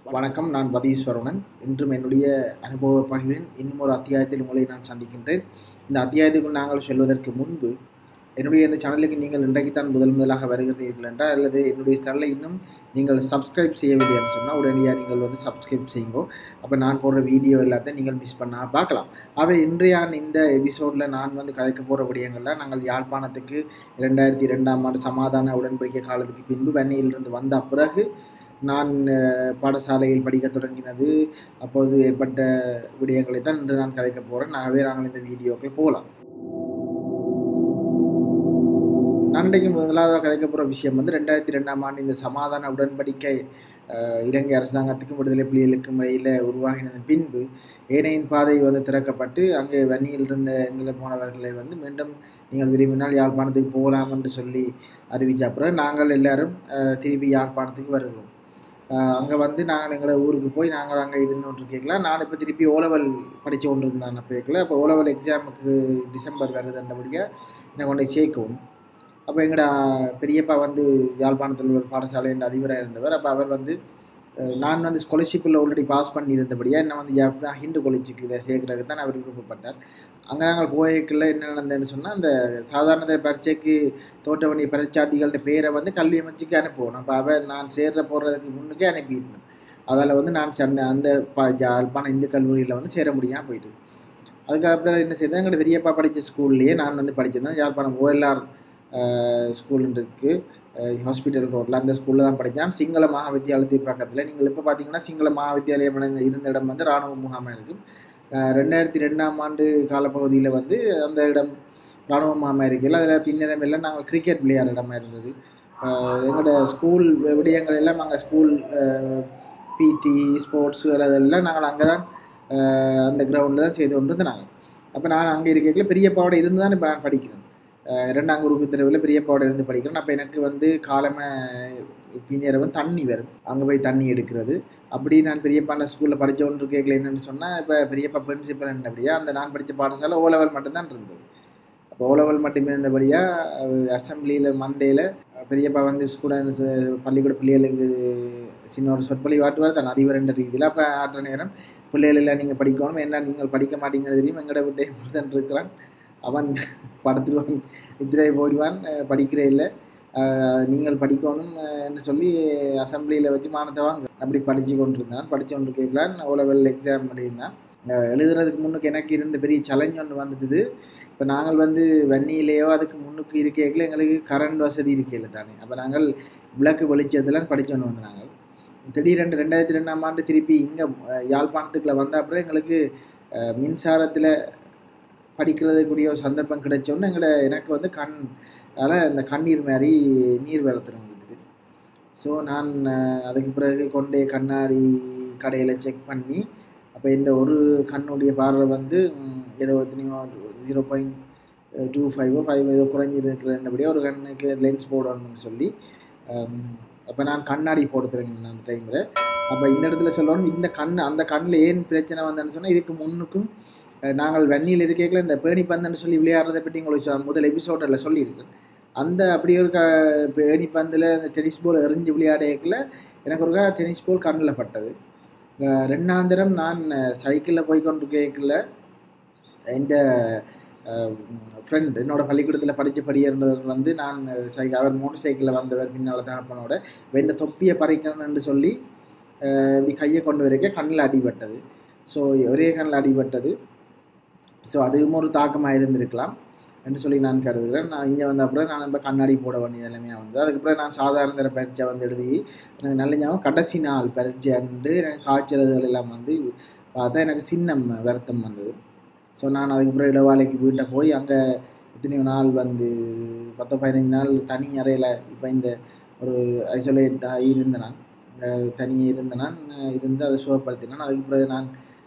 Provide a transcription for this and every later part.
வணக்கம் நான் பதீஸ்வரனன் இன்றும் என்னுடைய அனுபவ பகிர்வின் இன்னும் ஒரு அத்தியாயத்தில் உங்களை நான் சந்திக்கின்றேன் இந்த அத்தியாயத்துக்குள் நாங்கள் செல்வதற்கு முன்பு என்னுடைய இந்த சேனலுக்கு நீங்கள் இன்றைக்கு தான் முதல் முதலாக வருகிறீர்கள் என்றால் அல்லது என்னுடைய சேனலை இன்னும் நீங்கள் சப்ஸ்கிரைப் செய்யவில்லை என்று சொன்னால் உடனடியாக நீங்கள் வந்து சப்ஸ்கிரைப் செய்யுங்க அப்போ நான் போடுற வீடியோ எல்லாத்தையும் நீங்கள் மிஸ் பண்ணால் பார்க்கலாம் அவை இன்றைய இந்த எபிசோடில் நான் வந்து கலைக்க போகிற விடயங்களில் நாங்கள் யாழ்ப்பாணத்துக்கு இரண்டாயிரத்தி இரண்டாம் ஆண்டு சமாதான உடன்படிக்கை காலத்துக்கு பின்பு வன்னியிலிருந்து வந்த பிறகு நான் அஹ், பாடசாலையில் படிக்க தொடங்கினது அப்போது ஏற்பட்ட விடயங்களை தான் இன்று நான் கதைக்க போகிறேன் ஆகவே நாங்கள் இந்த வீடியோக்கள் போகலாம் நான் இன்றைக்கு முதலாவதாக கதைக்க போகிற விஷயம் வந்து ரெண்டாயிரத்தி ரெண்டாம் ஆண்டு இந்த சமாதான உடன்படிக்கை அஹ், இலங்கை அரசாங்கத்துக்கும் விடுதலை புலிகளுக்கும் இடையில் உருவாகினதன் பின்பு ஏனையின் பாதை வந்து திறக்கப்பட்டு அங்கே வன்னியில் இருந்த எங்களை போனவர்களை வந்து மீண்டும் நீங்கள் விரும்பினால் யாழ்ப்பாணத்துக்கு போகலாம் என்று சொல்லி அறிவித்த அப்புறம் நாங்கள் எல்லாரும் அஹ், திருப்பி யாழ்ப்பாணத்துக்கு வருகிறோம் அங்கே வந்து நாங்கள் எங்களை ஊருக்கு போய் நாங்கள் அங்கே இருந்தோன்று கேட்கலாம் நான் இப்போ திருப்பி ஓலவல் படித்து கொண்டு இருந்தேன் அப்போ கேட்கல அப்போ ஓலவல் எக்ஸாமுக்கு டிசம்பர் வருதுன்றபடியாக என்னை கொண்டு போய் சேர்க்கவும் அப்போ எங்களோட பெரியப்பா வந்து யாழ்ப்பாணத்தில் ஒரு பாடசாலையின் அதிபராக இருந்தவர் அப்போ அவர் வந்து அஹ், நான் வந்து ஸ்காலர்ஷிப்பில் ஆல்ரெடி பாஸ் பண்ணியிருந்தபடியாக என்ன வந்து ஜா- ஹிந்து காலேஜுக்கு இதை சேர்க்கறதுக்கு தான் அவர் விருப்பப்பட்டார் அங்கே நாங்கள் போய்க்கல என்ன நடந்ததுன்னு சொன்னால் அந்த சாதாரண பரீட்சைக்கு தோட்டவணி பரீட்சாதிகள்ட்ட பேரை வந்து கல்வி அமைச்சுக்கு அனுப்புவோம் அப்போ அவன் நான் சேர்ற போகிறதுக்கு முன்னுக்கே அனுப்பிடணும் அதால் வந்து நான் சென்னை அந்த ப யாழ்ப்பாணம் இந்து கல்லூரியில் வந்து சேர முடியாமல் போயிட்டு அதுக்கப்புறம் என்ன செய்தேன் எங்களோட பெரியப்பா படித்த ஸ்கூல்லையே நான் வந்து படிச்சிருந்தேன் யாழ்ப்பாணம் ஓஎல்ஆர் ஸ்கூல் இருக்குது ஹாஸ்பிட்டல் ரோட்டில் அந்த ஸ்கூலில் தான் படித்தேன் சிங்கள மகாவித்தியாலயத்துக்கு பக்கத்தில் நீங்கள் இப்போ பார்த்தீங்கன்னா சிங்கள மகாவித்தியாலயம் இடம் இருந்த இடம் வந்து இராணுவ முகாமாக இருக்கும் அஹ் ரெண்டாயிரத்தி ரெண்டாம் ஆண்டு காலப்பகுதியில் வந்து அந்த இடம் இராணுவ முகாமாக இருக்கையில் அதில் பின்னிடம் எல்லாம் நாங்கள் கிரிக்கெட் விளையாடுற இடமா இருந்தது அஹ் எங்களோட ஸ்கூல் விடயங்கள் எல்லாம் அங்கே ஸ்கூல் பிடி ஸ்போர்ட்ஸ் அதெல்லாம் நாங்கள் அங்கே தான் அஹ் அந்த கிரவுண்டில் தான் செய்து கொண்டு வந்து நாங்கள் அப்போ நான் அங்கே இருக்கையில் பெரியப்பாவோட இருந்து தான் இப்போ நான் படிக்கிறேன் அஹ் இரண்டாம் குரூப்பு தெருவில் பெரியப்பாவோட இருந்து படிக்கிறேன் அப்போ எனக்கு வந்து காலமை பின்னேற வந்து தண்ணி வரும் அங்கே போய் தண்ணி எடுக்கிறது அப்படி நான் பெரியப்பாண்ட ஸ்கூலில் படித்த ஒன்று கேட்கல என்னென்னு சொன்னால் இப்போ பெரியப்பா பிரின்சிபல் என்னபடியா அந்த நான் படித்த பாடசாலை ஓ லெவல் மட்டும்தான் இருந்தது அப்போ ஓ லெவல் மட்டுமே இருந்தபடியாக அசம்பிளியில் மண்டேயில் பெரியப்பா வந்து ஸ்டூடெண்ட்ஸ் பள்ளிக்கூட பிள்ளைகளுக்கு சின்ன ஒரு சொற்பொழி ஆட்டுவார் தான் அதிபர் என்ற ரீதியில் அப்போ ஆற்ற நேரம் பிள்ளைகள் நீங்கள் படிக்கணும் என்ன நீங்கள் படிக்க மாட்டீங்கன்னு தெரியும் எங்கட விட்டே புருஷன் இருக்கிறான் அவன் படுத்துருவான் நித்திரை போயிடுவான் அஹ் படிக்கிறே இல்லை அஹ் நீங்கள் படிக்கணும் அஹ் என்று சொல்லி அசம்பிளியில் வச்சு மானத்தை வாங்க அப்படி படித்து கொண்டிருந்தான் படித்து கொண்டு கேட்கலான் ஓ லெவல் எக்ஸாம் எழுதினான் அஹ் எழுதுறதுக்கு முன்னுக்கு எனக்கு இருந்த பெரிய சேலஞ்ச் ஒன்று வந்துட்டுது இப்போ நாங்கள் வந்து வன்னியிலேயோ அதுக்கு முன்னுக்கு இருக்கையில் எங்களுக்கு கரண்ட் வசதி இருக்கையில் தானே அப்போ நாங்கள் விளக்கு வெளிச்சத்தெல்லாம் படிச்சோன்னு வந்து நாங்கள் திடீரென்று ரெண்டாயிரத்தி ரெண்டாம் ஆண்டு திருப்பி இங்கே யாழ்ப்பாணத்துக்குள்ள வந்த அப்புறம் எங்களுக்கு மின்சாரத்தில் படிக்கிறதுக்குரிய ஒரு சந்தர்ப்பம் கிடைச்சோன்னு எங்களை எனக்கு வந்து கண் அதில் இந்த கண்ணீர் மாதிரி நீர் வர தொடங்கிடுது ஸோ நான் அஹ், அதுக்கு பிறகு கொண்டே கண்ணாடி கடையில் செக் பண்ணி அப்போ இந்த ஒரு கண்ணுடைய பார்வை வந்து ம், ஏதோ எத்தனையோ ஜீரோ பாயிண்ட் டூ ஃபைவோ ஃபைவ் ஏதோ குறைஞ்சிருக்கிறபடியே ஒரு கண்ணுக்கு லென்ஸ் போடணும்னு சொல்லி அப்போ நான் கண்ணாடி போட தொடங்கினேன் அந்த டைமில் அப்போ இந்த இடத்துல சொல்லணும் இந்த கண் அந்த கண்ணில் ஏன் பிரச்சனை வந்தேன்னு சொன்னால் இதுக்கு முன்னுக்கும் அஹ், நாங்கள் வன்னியில் இருக்கையில் இந்த பேணி பந்துன்னு சொல்லி விளையாடுறதை பற்றி உங்களுக்கு சொ- முதல் எபிசோடில் சொல்லியிருக்கேன் அந்த அப்படி ஒரு க பேணி பந்தில் இந்த டென்னிஸ் பால் எறிஞ்சு விளையாடையக்கில் எனக்கு ஒரு டென்னிஸ் பால் கண்ணில் பட்டது அஹ், ரெண்டாந்திரம் நான் சைக்கிளில் போய் கொண்டு கேட்கல இந்த ஃப்ரெண்ட் என்னோட பள்ளிக்கூடத்தில் படித்த படியவர் வந்து நான் சைக்கிள் அவர் மோட்டர் சைக்கிளில் வந்தவர் பின்னால் தகப்பனோட வெண்ட தொப்பியை பறிக்கணும்னு சொல்லி அஹ், இப்படி கையை கொண்டு வரைக்க கண்ணில் அடிபட்டது ஸோ ஒரே கண்ணில் அடிபட்டது ஸோ அதுவும் ஒரு தாக்கமாக இருந்திருக்கலாம் என்று சொல்லி நான் கருதுகிறேன் நான் இங்கே வந்த அப்புறம் நான் இப்போ கண்ணாடி போட வேண்டிய நிலைமையாக வந்து அதுக்கப்புறம் நான் சாதாரண தர பரீட்சை வந்து எழுதி எனக்கு நல்ல ஞாபகம் கடைசி நாள் பரீட்சை அண்டு எனக்கு காய்ச்சல்கள் எல்லாம் வந்து பார்த்தா எனக்கு சின்னம் வருத்தம் வந்தது ஸோ நான் அதுக்கப்புறம் இடவாளைக்கு வீட்டை போய் அங்கே எத்தனையோ நாள் வந்து பத்து பதினஞ்சு நாள் தனி அறையில் இப்போ இந்த ஒரு ஐசோலேட் இருந்த நான் அஹ் தனியே இருந்த நான் அஹ் இருந்து அதை சுகப்படுத்தினான் அதுக்கு பிறகு நான்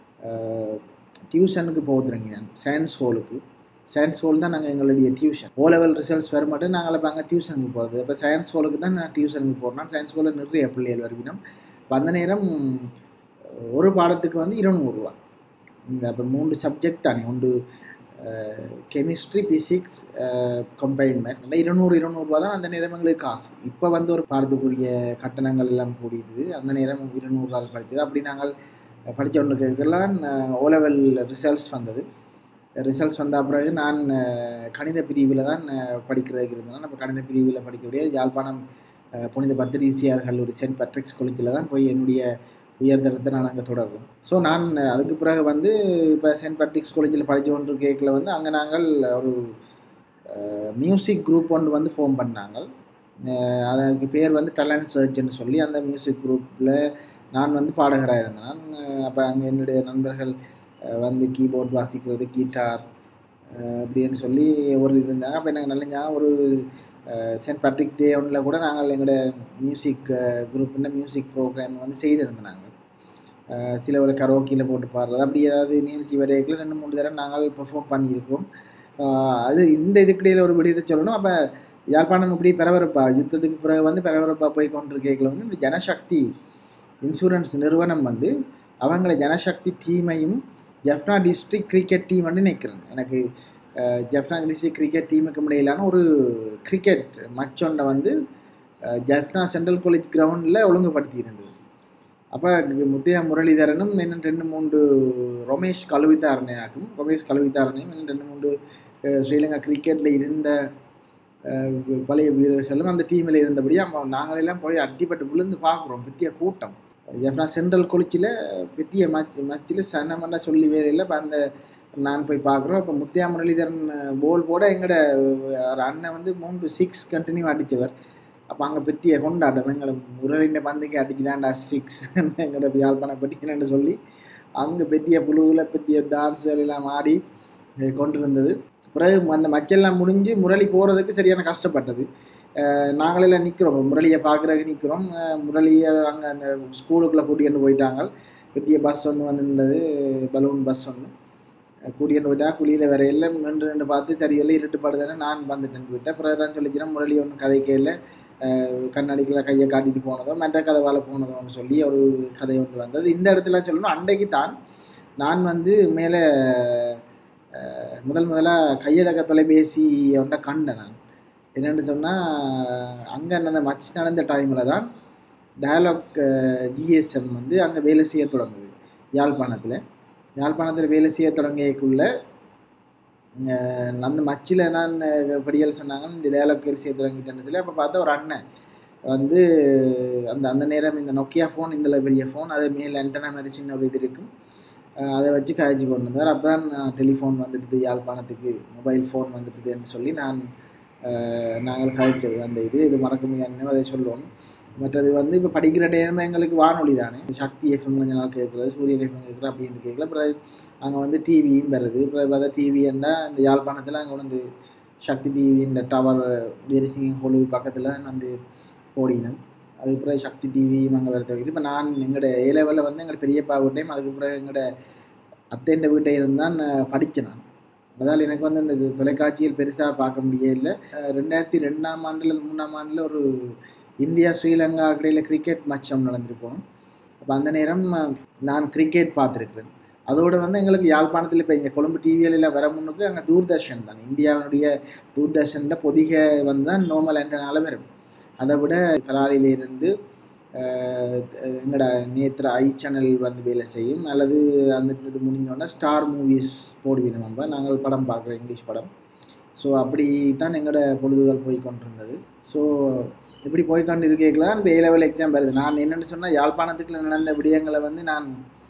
டியூஷனுக்கு போக தொடங்கினேன் சயின்ஸ் ஹோலுக்கு சயின்ஸ் ஹோல் தான் நாங்கள் எங்களுடைய டியூஷன் ஓ லெவல் ரிசல்ட்ஸ் வர மட்டும் நாங்கள் இப்போ அங்கே டியூஷனுக்கு போகிறது இப்போ சயின்ஸ் ஹோலுக்கு தான் நான் டியூஷனுக்கு போகிறேன் சயின்ஸ் ஹோலில் நிறைய பிள்ளைகள் வருவினோம் இப்போ அந்த நேரம் ஒரு பாடத்துக்கு வந்து இருநூறுவா இங்கே அப்போ மூன்று சப்ஜெக்ட் தானே ஒன்று கெமிஸ்ட்ரி பிசிக்ஸ் கம்பைன் மேத்ஸ் இருநூறு இருநூறுவா தான் அந்த நேரம் எங்களுக்கு காசு இப்போ வந்து ஒரு பாடத்துக்குரிய கட்டணங்கள் எல்லாம் கூடியது அந்த நேரம் இருநூறுவா படித்தது அப்படி நாங்கள் படித்த ஒன்றுக்கெல்லாம் ஓ லெவல் ரிசல்ட்ஸ் வந்தது ரிசல்ட்ஸ் வந்த பிறகு நான் கணித பிரிவில் தான் படிக்கிறதுக்கு இருந்தேன் நம்ம கணித பிரிவில் படிக்கக்கூடிய யாழ்ப்பாணம் புனித பத்திரிசியார் கல்லூரி சென்ட் பேட்ரிக்ஸ் காலேஜில் தான் போய் என்னுடைய உயர்தரத்தை நான் அங்கே தொடர்றோம் ஸோ நான் அதுக்கு பிறகு வந்து இப்போ சென்ட் பேட்ரிக்ஸ் காலேஜில் படித்த ஒன்று கேட்கல வந்து அங்கே நாங்கள் ஒரு மியூசிக் குரூப் ஒன்று வந்து ஃபார்ம் பண்ணாங்க அதுக்கு பேர் வந்து டேலண்ட் சர்ச்னு சொல்லி அந்த மியூசிக் குரூப்பில் நான் வந்து பாடகராக இருந்தேன் அப்போ அங்கே என்னுடைய நண்பர்கள் வந்து கீபோர்ட் வாசிக்கிறது கீட்டார் அப்படின்னு சொல்லி ஒரு இது இருந்தாங்க அப்போ எனக்கு நல்ல ஞாபகம் ஒரு சென்ட் பேட்ரிக்ஸ் டே ஒன்றில் கூட நாங்கள் எங்களோட மியூசிக் குரூப்னா மியூசிக் ப்ரோக்ராம் வந்து செய்திருந்தோம் நாங்கள் சில ஒரு கரோக்கியில் போட்டு பாடுறது அப்படி ஏதாவது நிகழ்ச்சி வரைக்கும் ரெண்டு மூணு தடவை நாங்கள் பெர்ஃபார்ம் பண்ணியிருக்கோம் அது இந்த இதுக்கிடையில் ஒரு விடயத்தை சொல்லணும் அப்போ யாழ்ப்பாணம் இப்படி பரபரப்பா யுத்தத்துக்கு பிறகு வந்து பரபரப்பாக போய் கொண்டிருக்கையில் வந்து இந்த ஜனசக்தி இன்சூரன்ஸ் நிறுவனம் வந்து அவங்கள ஜனசக்தி டீமையும் ஜெஃப்னா டிஸ்ட்ரிக்ட் கிரிக்கெட் டீம் வந்து நிற்கிறேன் எனக்கு ஜெஃப்னா டிஸ்ட்ரிக்ட் கிரிக்கெட் டீமுக்கு இடையிலான ஒரு கிரிக்கெட் மச் ஒன்றை வந்து ஜெஃப்னா சென்ட்ரல் காலேஜ் கிரவுண்டில் ஒழுங்குபடுத்தி இருந்தது அப்போ முத்தையா முரளிதரனும் இன்னும் ரெண்டு மூன்று ரமேஷ் கழுவித்தாரணையாக்கும் ரமேஷ் கழுவித்தாரணையும் இன்னும் ரெண்டு மூன்று ஸ்ரீலங்கா கிரிக்கெட்டில் இருந்த பழைய வீரர்களும் அந்த டீமில் இருந்தபடி நாங்களெல்லாம் போய் அடிப்பட்டு விழுந்து பார்க்குறோம் பெரிய கூட்டம் ஜெஃப்னா சென்ட்ரல் கொளிச்சியில் பெரிய மச் மச்சில் சனமன்னா சொல்லி வேலையில் இப்போ அந்த நான் போய் பார்க்குறோம் இப்போ முத்தியா முரளிதரன் போல் போட எங்களோட அண்ணன் வந்து மூன்று சிக்ஸ் கண்டினியூ அடித்தவர் அப்போ அங்கே பெரிய கொண்டாட்டம் எங்களை முரளின் பந்துக்கு அடிச்சிடாண்டா சிக்ஸ் எங்களோட யாழ்ப்பாணம் பட்டிக்கிறேன்னு சொல்லி அங்கே பெரிய புழுவில் பெரிய டான்ஸ் எல்லாம் ஆடி கொண்டு இருந்தது பிறகு அந்த மச்செல்லாம் முடிஞ்சு முரளி போகிறதுக்கு சரியான கஷ்டப்பட்டது நாங்களெல்லாம் நிற்கிறோம் முரளியை பார்க்குறதுக்கு நிற்கிறோம் முரளியை அங்கே அந்த ஸ்கூலுக்குள்ளே கூட்டிகிட்டு போயிட்டாங்க பெரிய பஸ் ஒன்று வந்து நின்றது பலூன் பஸ் ஒன்று கூட்டிகிட்டு போயிட்டா குழியில் வேற எல்லாம் நின்று நின்று பார்த்து சரியெல்லாம் இருட்டுப்படுதானே நான் வந்துட்டேன் போயிட்டேன் பிறகு தான் சொல்லிக்கிறேன் முரளி ஒன்று கதைக்கையில் கண்ணாடிக்கில் கையை காட்டிட்டு போனதோ மெட்ட கதவால் போனதோன்னு சொல்லி ஒரு கதை ஒன்று வந்தது இந்த இடத்துல சொல்லணும் அன்றைக்கு தான் நான் வந்து மேலே முதல் முதலாக கையடக்க தொலைபேசி ஒன்றை கண்டேன் நான் என்னென்னு சொன்னால் அங்கே அந்த மச் நடந்த டைமில் தான் டயலாக் ஜிஎஸ்எம் வந்து அங்கே வேலை செய்ய தொடங்குது யாழ்ப்பாணத்தில் யாழ்ப்பாணத்தில் வேலை செய்ய தொடங்கியக்குள்ள அந்த மச்சில் நான் படியல் சொன்னாங்க இந்த டயலாக் வேலை செய்ய தொடங்கிட்டேன்னு சொல்லி அப்போ பார்த்தா ஒரு அண்ணன் வந்து அந்த அந்த நேரம் இந்த நொக்கியா ஃபோன் இந்த பெரிய ஃபோன் அது மேல் ஆண்டனா மாதிரி சின்ன ஒரு இது இருக்கும் அதை வச்சு காய்ச்சி கொண்டு வந்தார் அப்போ தான் டெலிஃபோன் வந்துடுது யாழ்ப்பாணத்துக்கு மொபைல் ஃபோன் வந்துடுதுன்னு சொல்லி நான் நாங்கள் கழிச்சது அந்த இது இது மறக்க முடியாதுன்னு அதை சொல்லுவோம் மற்றது வந்து இப்போ படிக்கிற டைம் எங்களுக்கு வானொலி தானே சக்தி எஃப்எம் கொஞ்ச நாள் கேட்குறது சூரியன் எஃப்எம் கேட்குறது அப்படின்னு கேட்கல அப்புறம் அங்கே வந்து டிவியும் வருது அப்புறம் பார்த்தா டிவின்னா இந்த யாழ்ப்பாணத்தில் அங்கே வந்து சக்தி டிவி இந்த டவர் எரிசிங் கொழு பக்கத்தில் வந்து ஓடினோம் அதுக்கப்புறம் சக்தி டிவியும் அங்கே வரது இப்போ நான் எங்களோட ஏ லெவலில் வந்து எங்களோட பெரியப்பா வீட்டையும் அதுக்கப்புறம் எங்களோட அத்தைன்ற வீட்டை இருந்தான் படித்தேன் நான் அதனால் எனக்கு வந்து இந்த தொலைக்காட்சியில் பெருசாக பார்க்க முடியல ரெண்டாயிரத்தி ரெண்டாம் ஆண்டில் மூணாம் ஆண்டில் ஒரு இந்தியா ஸ்ரீலங்கா இடையில் கிரிக்கெட் மேட்சம் நடந்திருக்கும் அப்போ அந்த நேரம் நான் கிரிக்கெட் பார்த்துருக்குறேன் அதோடு வந்து எங்களுக்கு யாழ்ப்பாணத்தில் இப்போ இங்கே கொழும்பு டிவியில் வர முன்னுக்கு அங்கே தூர்தர்ஷன் தான் இந்தியாவினுடைய தூர்தர்ஷனில் பொதிகை வந்து தான் நோமல் என்றனால வரும் அதை விட கராலியிலிருந்து எங்களோட நேற்று ஐ சேனல் வந்து வேலை செய்யும் அல்லது அந்த இது முடிஞ்சோடனே ஸ்டார் மூவிஸ் போடுவீங்க நம்ம நாங்கள் படம் பார்க்குறோம் இங்கிலீஷ் படம் ஸோ அப்படி தான் எங்களோட பொழுதுகள் போய் கொண்டிருந்தது ஸோ இப்படி போய் கொண்டு இருக்கீங்களா இப்போ ஏ லெவல் எக்ஸாம் வருது நான் என்னென்னு சொன்னால் யாழ்ப்பாணத்துக்குள்ள நடந்த விடயங்களை வந்து நான்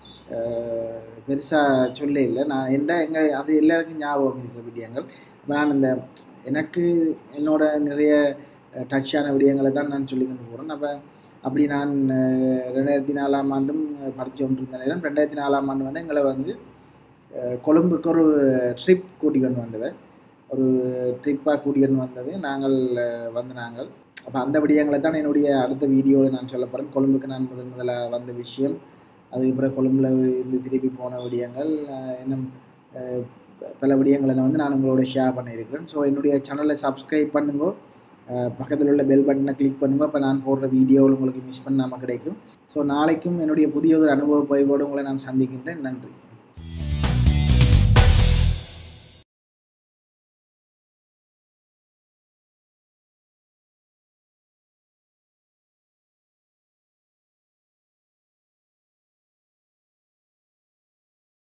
பெருசாக சொல்ல இல்லை நான் என்ன எங்கள் அது எல்லாருக்கும் ஞாபகம் இருக்கிற விடயங்கள் இப்போ நான் இந்த எனக்கு என்னோட நிறைய டச்சான விடயங்களை தான் நான் சொல்லி கொண்டு போகிறேன் அப்போ அப்படி நான் ரெண்டாயிரத்தி நாலாம் ஆண்டும் படித்து கொண்டிருந்த நேரம் ரெண்டாயிரத்தி நாலாம் ஆண்டு வந்து எங்களை வந்து கொழும்புக்கு ஒரு ட்ரிப் கூட்டிக்கொண்டு வந்தவர் ஒரு ட்ரிப்பாக கூட்டிக்கொண்டு வந்தது நாங்கள் வந்து நாங்கள் அப்போ அந்த விடயங்களை தான் என்னுடைய அடுத்த வீடியோவில் நான் சொல்ல போகிறேன் கொழும்புக்கு நான் முதல் முதலாக வந்த விஷயம் அதுக்கப்புறம் கொழும்பில் இருந்து திருப்பி போன விடயங்கள் இன்னும் பல விடயங்களை வந்து நான் உங்களோட ஷேர் பண்ணியிருக்கிறேன் ஸோ என்னுடைய சேனலை சப்ஸ்கிரைப் பண்ணுங்க பக்கத்தில் உள்ள பெல் பட்டனை கிளிக் பண்ணுங்க அப்போ நான் போடுற வீடியோவில் உங்களுக்கு மிஸ் பண்ணாமல் கிடைக்கும் ஸோ நாளைக்கும் என்னுடைய புதிய ஒரு அனுபவ பதிவோடு உங்களை நான் சந்திக்கின்றேன் நன்றி